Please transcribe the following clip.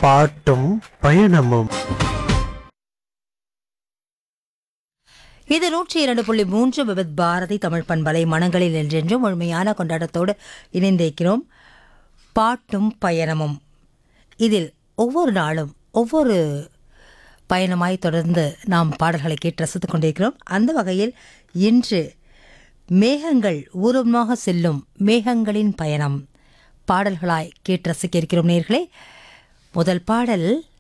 பாட்டும் பயணமும் இது நூற்றி இரண்டு புள்ளி மூன்று விவித் பாரதி தமிழ் பண்பலை மனங்களில் என்றென்றும் முழுமையான கொண்டாட்டத்தோடு இணைந்திருக்கிறோம் பாட்டும் பயணமும் இதில் ஒவ்வொரு நாளும் ஒவ்வொரு பயணமாய் தொடர்ந்து நாம் பாடல்களை கேட்டு ரசித்துக் கொண்டிருக்கிறோம் அந்த வகையில் இன்று மேகங்கள் ஊர்வமாக செல்லும் மேகங்களின் பயணம் பாடல்களாய் கேட்டு ரசிக்க இருக்கிறோம் நேர்களே முதல் பாடல்